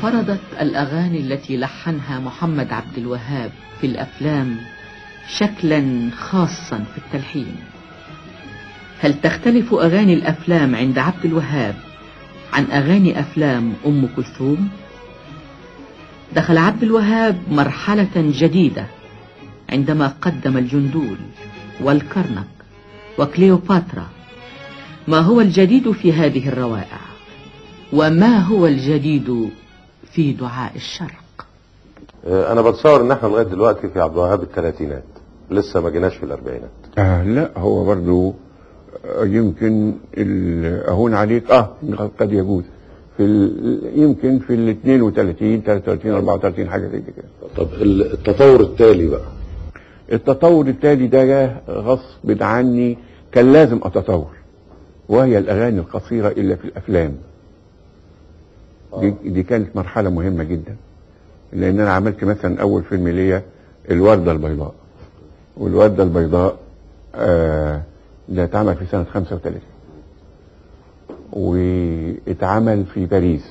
فرضت الأغاني التي لحنها محمد عبد الوهاب في الأفلام شكلا خاصا في التلحين هل تختلف أغاني الأفلام عند عبد الوهاب عن أغاني أفلام أم كلثوم؟ دخل عبد الوهاب مرحلة جديدة عندما قدم الجندول والكرنك وكليوباترا ما هو الجديد في هذه الروائع وما هو الجديد في دعاء الشرق انا بتصور ان احنا لغايه دلوقتي في عبد الوهاب الثلاثينات لسه ما جيناش في الاربعينات آه لا هو برضو آه، يمكن ال- اهون عليك اه قد يجوز في ال- يمكن في ال 32 33 34 حاجه زي كده طب التطور التالي بقى التطور التالي ده جه غصب عني كان لازم اتطور وهي الاغاني القصيره الا في الافلام دي, دي كانت مرحله مهمه جدا لان انا عملت مثلا اول فيلم ليا الورده البيضاء والورده البيضاء آه ده اتعمل في سنه 35 واتعمل في باريس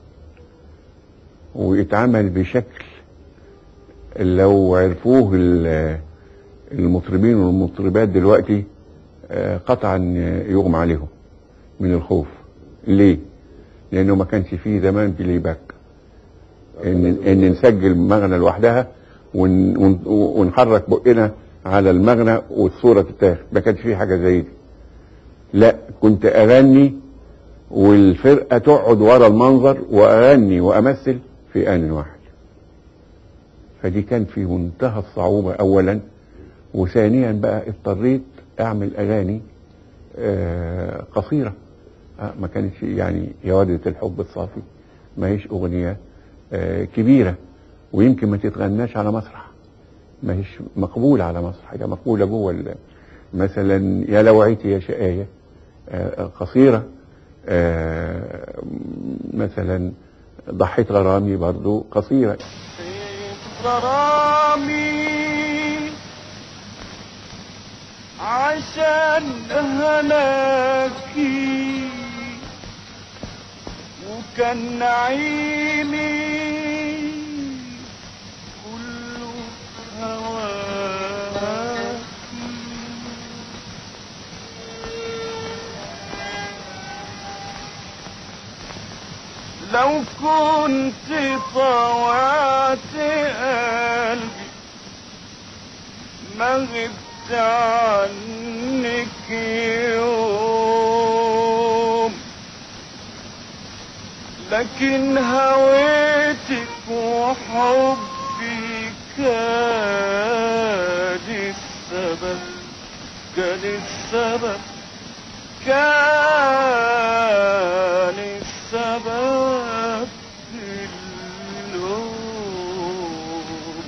واتعمل بشكل لو عرفوه ال- المطربين والمطربات دلوقتي آه، قطعا يغمى عليهم من الخوف ليه؟ لانه ما كانش فيه زمان بلاي باك ان ان نسجل مغنى لوحدها ون ون ونحرك بقنا على المغنى والصوره تتاخد ما كانش فيه حاجه زي دي لا كنت اغني والفرقه تقعد ورا المنظر واغني وامثل في ان واحد فدي كان في منتهى الصعوبة أولا وثانيا بقى اضطريت أعمل أغاني آه، قصيرة آه، ما كانتش يعني يا وردة الحب الصافي ما هيش أغنية آه، كبيرة ويمكن ما تتغناش على مسرح ما هيش مقبولة على مسرح هي مقبولة جوه ال- مثلا يا لوعيتي يا شقاية آه، قصيرة آه، مثلا ضحيت غرامي برضو قصيرة غرامي عشان هلاكي وكان نعيمي كله هواكي لو كنت طوعت قلبي ما غبت عنك يوم لكن هويتك وحبي كان السبب كان السبب كان السبب في اللوم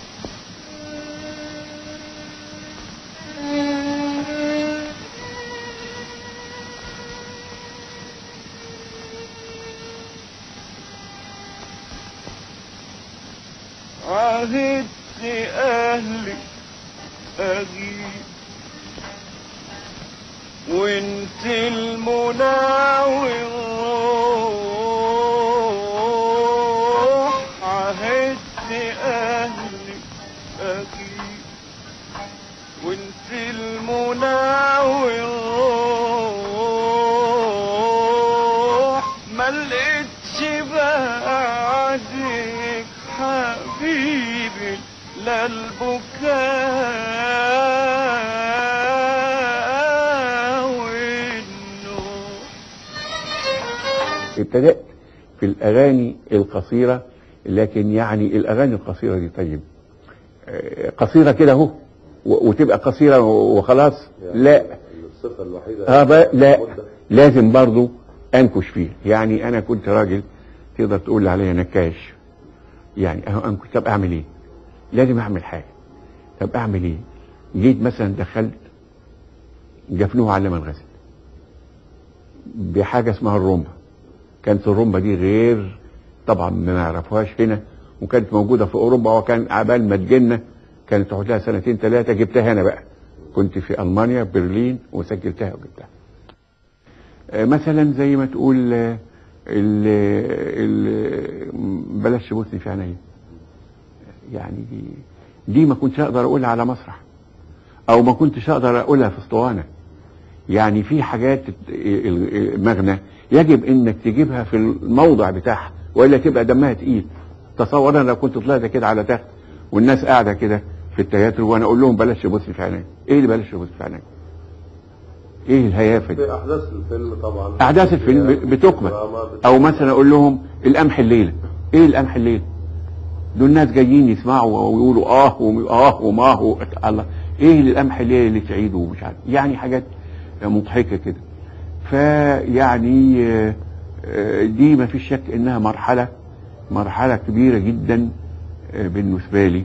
عهدت أهلي أغيب وانت المناوي الروح عهدت اهلي اجيب وانت المناوي الروح ما لقيتش بعدك حبيبي لا البكاء والنور ابتدأت في الأغاني القصيرة لكن يعني الأغاني القصيرة دي طيب آه، قصيرة كده أهو و- وتبقى قصيرة وخلاص لا الصفه الوحيده آه بقى لا لازم برضو أنكش فيه يعني أنا كنت راجل تقدر تقول عليا نكاش يعني أهو أنكش طب أعمل إيه؟ لازم أعمل حاجة طب أعمل إيه؟ جيت مثلا دخلت جفنوه علم الغزل بحاجة اسمها الرومبا كانت الرومبا دي غير طبعا ما نعرفوهاش هنا وكانت موجودة في أوروبا وكان عبال ما تجينا كانت تقعد لها سنتين ثلاثة جبتها أنا بقى كنت في ألمانيا برلين وسجلتها وجبتها آه، مثلا زي ما تقول آه، اللي, اللي بلاش تبوسني في عينيا يعني دي, دي ما كنتش اقدر اقولها على مسرح او ما كنتش اقدر اقولها في اسطوانه يعني في حاجات ال- المغنى يجب انك تجيبها في الموضع بتاعها والا تبقى دمها تقيل تصور انا لو كنت طلعت كده على تخت والناس قاعده كده في التياترو وانا اقول لهم بلاش تبص في عينيا ايه اللي بلاش تبص في عينيا ايه الهيافه دي في احداث الفيلم طبعا احداث الفيلم ب- بتكمل او مثلا اقول لهم القمح الليله ايه القمح الليله دول ناس جايين يسمعوا ويقولوا اه وم- اه وماه و- الله ايه اللي القمح الليله اللي تعيده ومش عارف يعني حاجات مضحكه كده فيعني آه، آه، دي ما فيش شك انها مرحله مرحله كبيره جدا آه، بالنسبه لي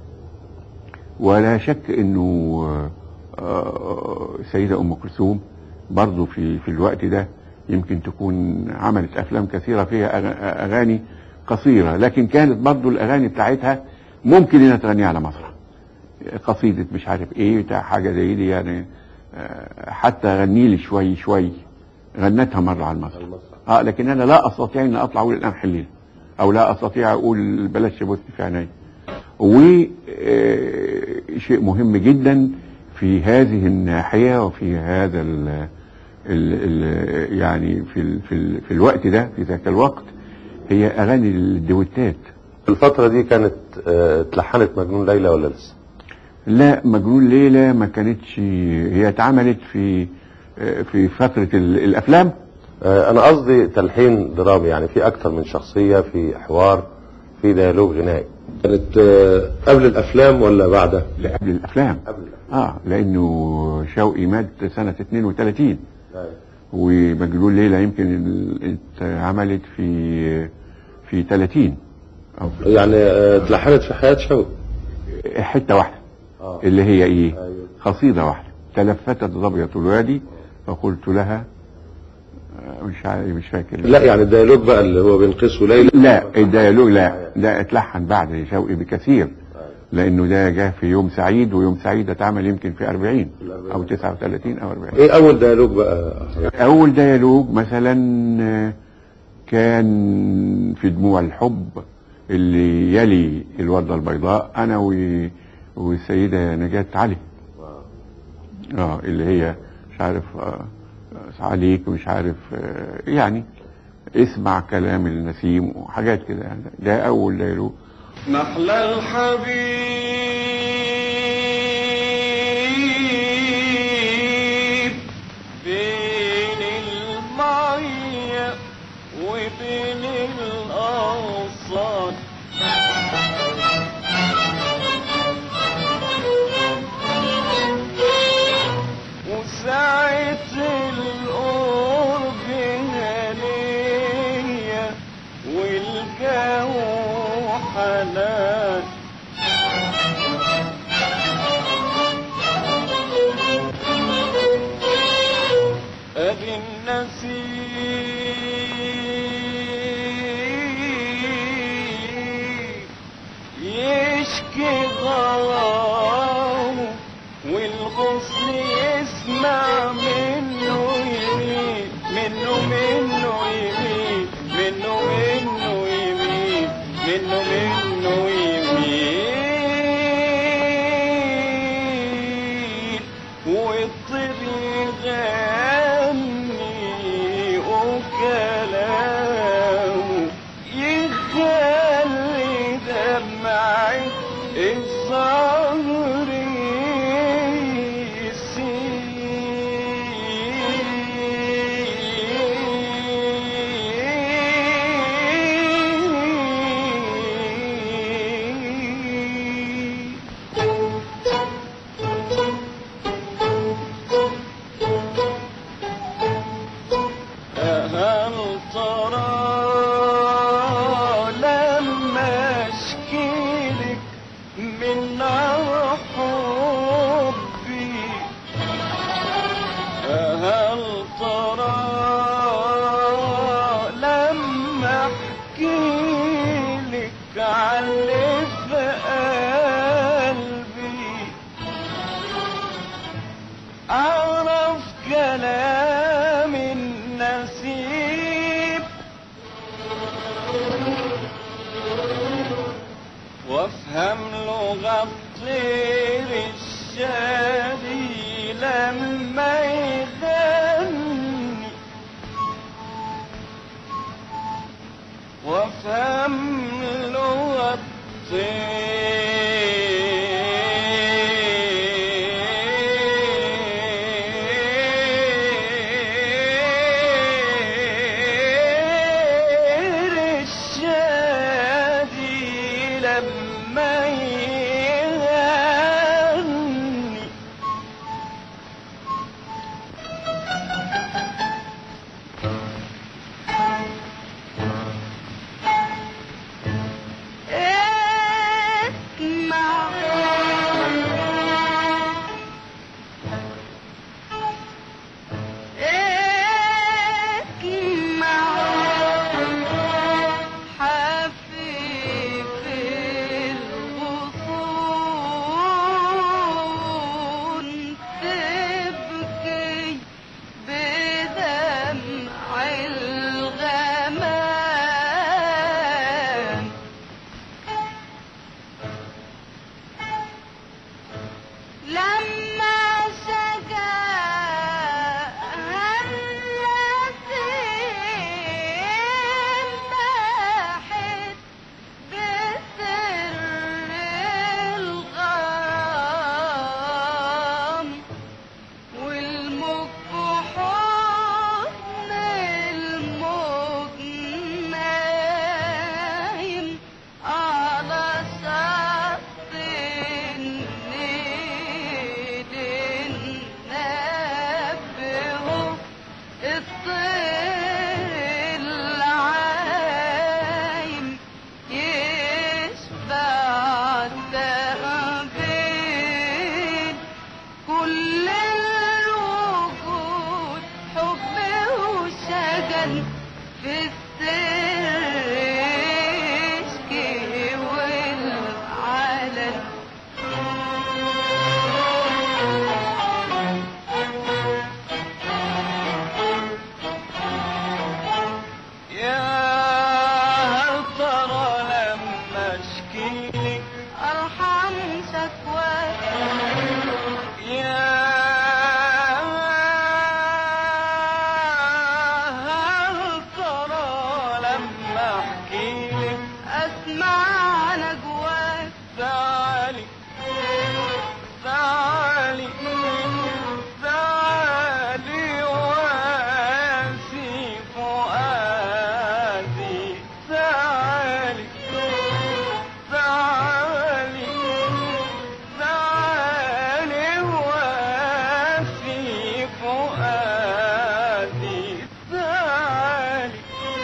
ولا شك انه آه، آه، السيده ام كلثوم برضه في في الوقت ده يمكن تكون عملت افلام كثيره فيها أغ- اغاني قصيره لكن كانت برضه الاغاني بتاعتها ممكن انها تغنيها على مسرح قصيده مش عارف ايه بتاع حاجه زي دي يعني آه، حتى غني لي شوي شوي غنتها مره على المسرح اه لكن انا لا استطيع ان اطلع اقول القمح الليل او لا استطيع اقول بلاش تبص في عيني وشيء مهم جدا في هذه الناحيه وفي هذا ال ال ال يعني في ال في, ال في الوقت ده في ذاك الوقت هي اغاني الدويتات الفترة دي كانت آه، اتلحنت مجنون ليلى ولا لسه؟ لا مجنون ليلى ما كانتش هي اتعملت في في فتره ال- الافلام آه، انا قصدي تلحين درامي يعني في اكتر من شخصية في حوار في ديالوج غنائي كانت آه، قبل الافلام ولا بعدها؟ لا قبل الافلام قبل الافلام اه لانه شوقي مات سنه 32 ومجنون ليلى يمكن ال- اتعملت في في 30 او في يعني آه، اتلحنت في حياة شوقي حته واحده اه اللي هي ايه ايوه قصيده واحده تلفتت ضبية الوادي فقلت لها آه، مش عارف مش فاكر لا يعني الديالوج بقى اللي هو بين قيس وليلى لا الديالوج لا ده اتلحن بعد شوقي بكثير لانه ده جه في يوم سعيد ويوم سعيد ده اتعمل يمكن في 40 او 39 او 40 ايه اول ديالوج بقى اول ديالوج مثلا آه، كان في دموع الحب اللي يلي الوردة البيضاء انا و- والسيدة نجاة علي اه اللي هي مش عارف آه عليك مش عارف آه يعني اسمع كلام النسيم وحاجات كده يعني ده اول ديالوج محلى الحبيب بين المية وبين الأغصان وساعة القرب هنية والجو حنان ادي النسيم يشكي غرامه والغصن يسمع منه يمين منه منه يمين منه منه يمين منه منه يمين والطير يغني وكلامه يخلي دمعي الزهر يسيل هل ترى لما اشكيلك من نار حبي هل ترى لما احكيلك عن اللي في قلبي أعرف كلام النسيب هملغ الطير الشادي لما يغني وافهم لغة الطير الشادي لما يغني الغمام لما سكى هملتين باحت بسر الغرام والموج حضن الموج نايم على سطح النيل نبهه الطير العايم يشبع التهبيل كل الوجود حب وشجن في السر يشكي والعلن يا هل ترى لما اشكيلك ارحم شكواك يا هل ترى لما احكيلك اسمع نجواك تعالي تعالي تعالي واسي فؤادي تعالي تعالي تعالي واسي فؤادي تعالي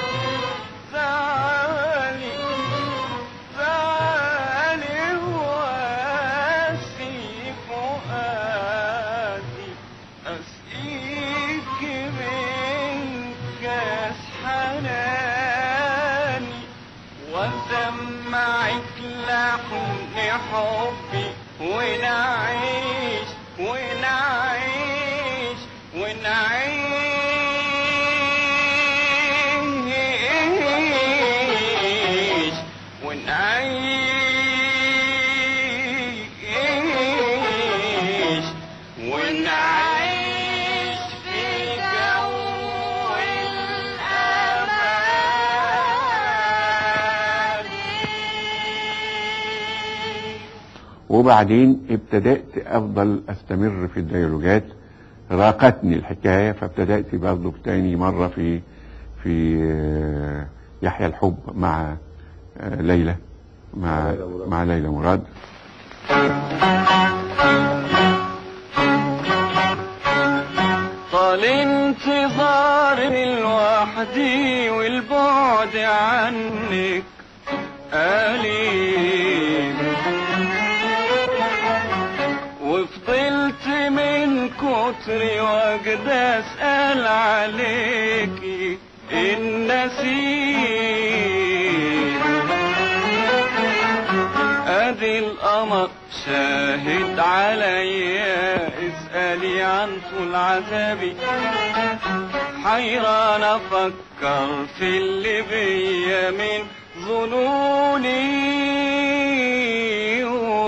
تعالي تعالي واسي فؤادي أسقيك من كاس حناني وسمعك لحن حبي ونعيش ونعيش ونعيش ونعيش ونعيش في جو الأمان وبعدين ابتدأت أفضل أستمر في الديالوجات راقتني الحكاية فابتدأت برضه تاني مرة في في آه، يحيى الحب مع آه، ليلى مع ليلى مراد. مع ليلى مراد طال انتظاري لوحدي والبعد عنك أليم وفضلت من كتر وجد أسأل عليكي النسيم ادي القمر شاهد عليا اسألي عن طول عذابي حيران افكر في اللي بيا من ظنوني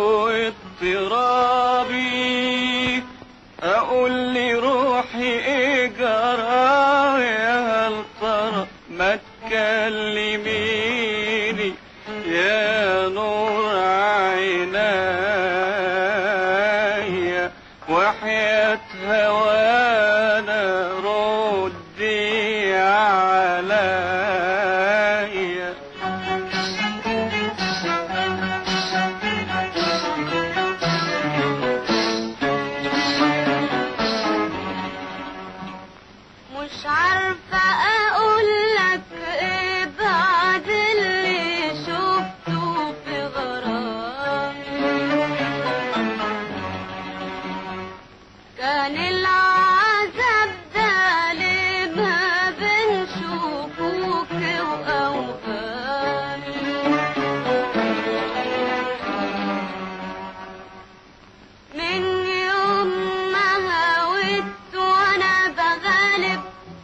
واضطرابي اقول لروحي ايه جرى يا هل ترى ما تكلميني يا نور عيناي وحياة هوانا ردي عليا مش عارفة اقول لك ايه بعد اللي شفته في غرامي كان العذاب ده ليه ما بين شكوك وأوهامي من يوم ما هويت وانا بغالب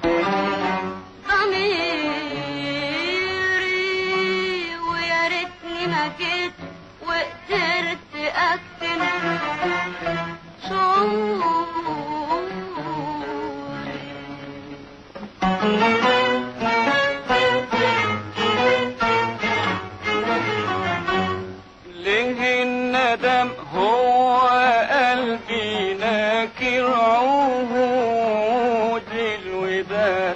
ضميري ويا ريتني ما جيت وقدرت اكتم شعوري ليه الندم هو قلبي ناكر عهود الوداد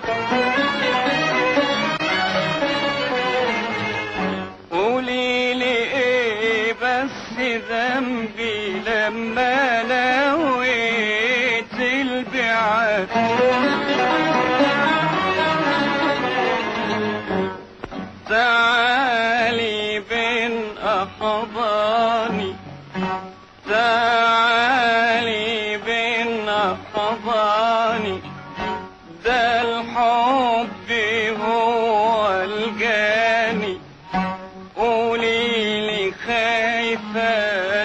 قولي لي ايه بس ذنبي لما نويت البعاد تعالي بين أحضاني تعالي بين أحضاني ده الحب هو الجاني قولي لي خايفة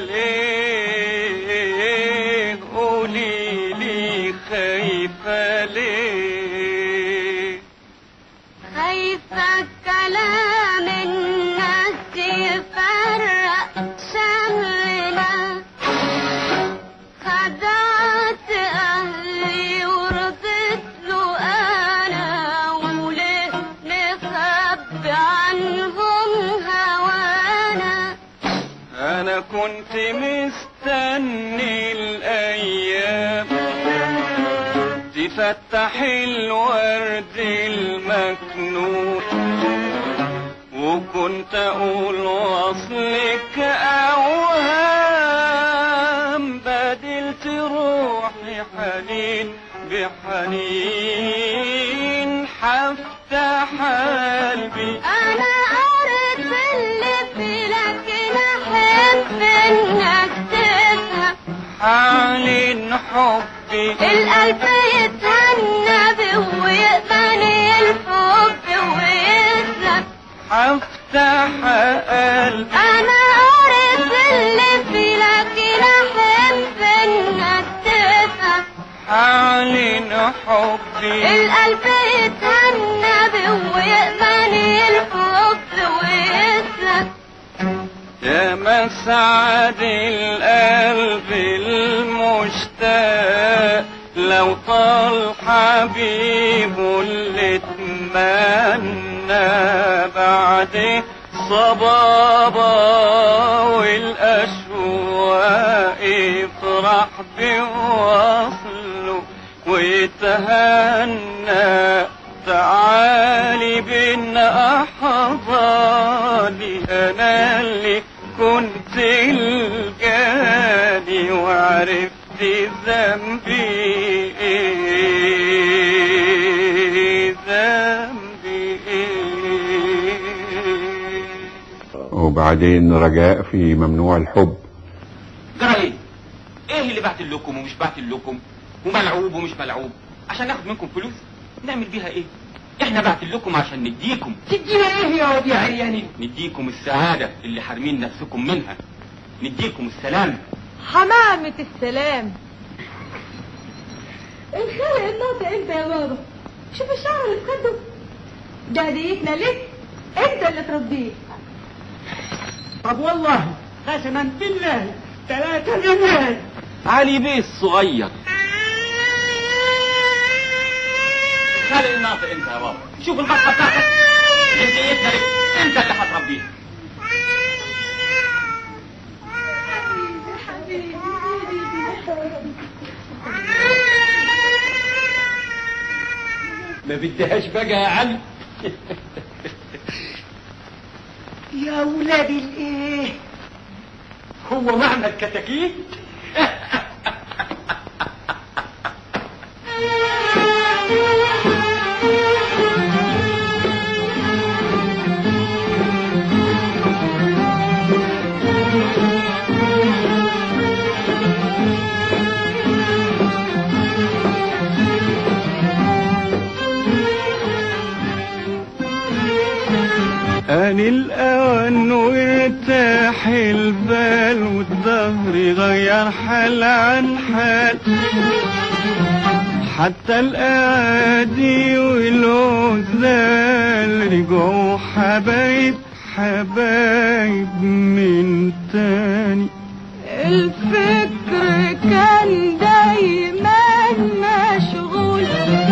ليه قولي لي خايفة ليه خايفة كلام الناس يفرق شملنا خدعت أهلي ورضيت له أنا وليه نخبي عنهم هوانا انا كنت مستني الايام تفتح الورد المكنون وكنت اقول وصلك اوهام بدلت روحي حنين بحنين حفتح قلبي أنا قريت اللي في لكن أحب إنك تفهم حالين حبي القلب يتهنى به ويقبل الحب ويسلم هفتح قلبي أنا قريت اللي في لكن أحب إنك تفهم حالين حبي القلب يتهنى به ويقبل الحب ويسلم يا مسعد القلب المشتاق لو طال حبيبه اللي اتمنى بعد صبابة والأشواق يفرح بوصله ويتهنى تعالي بين أحضاني أنا اللي كنت الجاني وعرفت ذنبي إيه ذنبي إيه وبعدين رجاء في ممنوع الحب جرى ايه؟ ايه اللي بعت لكم ومش بعت لكم وملعوب ومش ملعوب عشان ناخد منكم فلوس نعمل بيها ايه؟ احنا بعت لكم عشان نديكم تدينا ايه يا واد يا عريانين نديكم السعادة اللي حارمين نفسكم منها نديكم السلام حمامة السلام الخالق الناطق انت يا بابا شوف الشعر اللي في خده ده هديتنا لك انت اللي تربيه طب والله قسما بالله ثلاثة بالله علي بيه الصغير خلي الناطق انت يا بابا شوف البطه بتاعتك جنسيتنا لك انت اللي هتربيها ما بدهاش بقى يا علي يا ولاد الايه هو معنى الكتاكيت أن الأوان وارتاح البال والظهر غير حال عن حال حتى الأعادي والعزال رجعوا حبايب حبايب من تاني الفكر كان دايما مشغول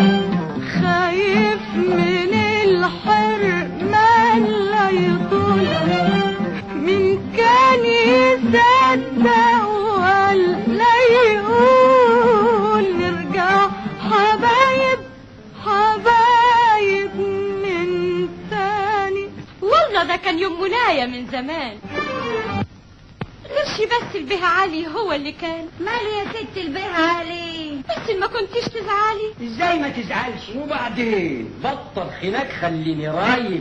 خايف من الحرمان لا يطول من كان يصدق ولا يقول نرجع حبايب حبايب من تاني والله ده كان يوم منايا من زمان غشي بس البيه علي هو اللي كان مالي يا ست البيه علي بس ما كنتيش تزعلي ازاي ما تزعلش وبعدين بطل خناق خليني رايق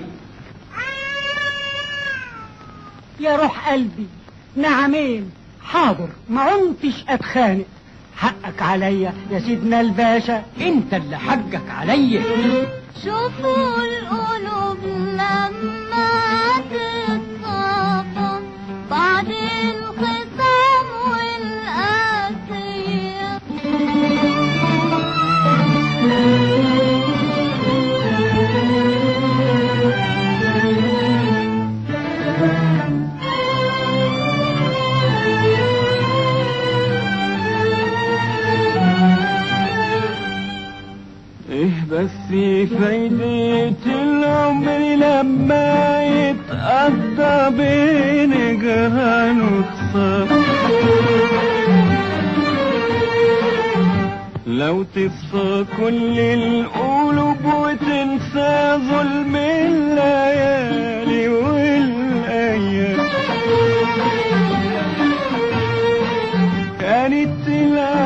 يا روح قلبي نعمين حاضر ما عمتش اتخانق حقك عليا يا سيدنا الباشا انت اللي حقك عليا شوفوا القلوب لما تتصافى بعد الخصام والقاسية ايه بس فايدة العمر لما يتقضى بين جيران وخصام لو تصفى كل القلوب وتنسى ظلم الليالي والايام كانت الأيام